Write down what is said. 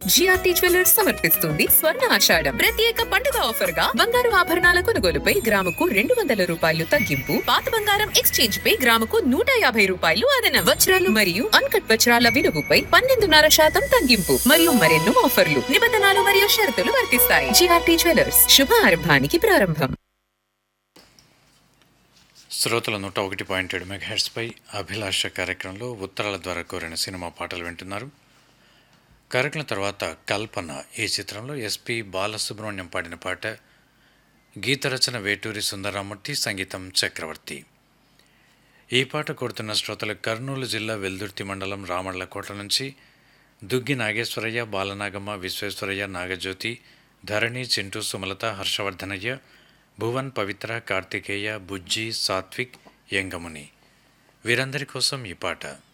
GRT jewellers సమర్పిస్తుంది స్వర్ణ ఆషాఢం ప్రత్యేక పండుగ ఆఫర్ గా బంగారు ఆభరణాల కొనుగోలుపై గ్రాముకు రెండు వందల రూపాయలు తగ్గింపు పాత బంగారం ఎక్స్చేంజ్ పై గ్రాముకు నూట యాభై రూపాయలు అదన వజ్రాలు మరియు అన్కట్ వజ్రాల విలువపై పన్నెండున్నర శాతం తగ్గింపు మరియు మరెన్నో ఆఫర్లు నిబంధనలు మరియు షరతులు వర్తిస్తాయి జిఆర్టీ జ్యువెలర్స్ శుభ ఆరంభానికి ప్రారంభం శ్రోతల నూట ఒకటి పాయింట్ ఏడు మెగాహెడ్స్పై అభిలాష కార్యక్రమంలో ఉత్తరాల ద్వారా కోరిన సినిమా పాటలు వింటున్నారు కార్యక్రమం తర్వాత కల్పన ఈ చిత్రంలో ఎస్పి బాలసుబ్రహ్మణ్యం పాడిన పాట గీత రచన వేటూరి సుందరరామూర్తి సంగీతం చక్రవర్తి ఈ పాట కొడుతున్న శ్రోతలు కర్నూలు జిల్లా వెల్దుర్తి మండలం రామళ్ళకోట నుంచి దుగ్గి నాగేశ్వరయ్య బాలనాగమ్మ విశ్వేశ్వరయ్య నాగజ్యోతి ధరణి చింటూ సుమలత హర్షవర్ధనయ్య భువన్ పవిత్ర కార్తికేయ బుజ్జి సాత్విక్ యంగముని వీరందరి కోసం ఈ పాట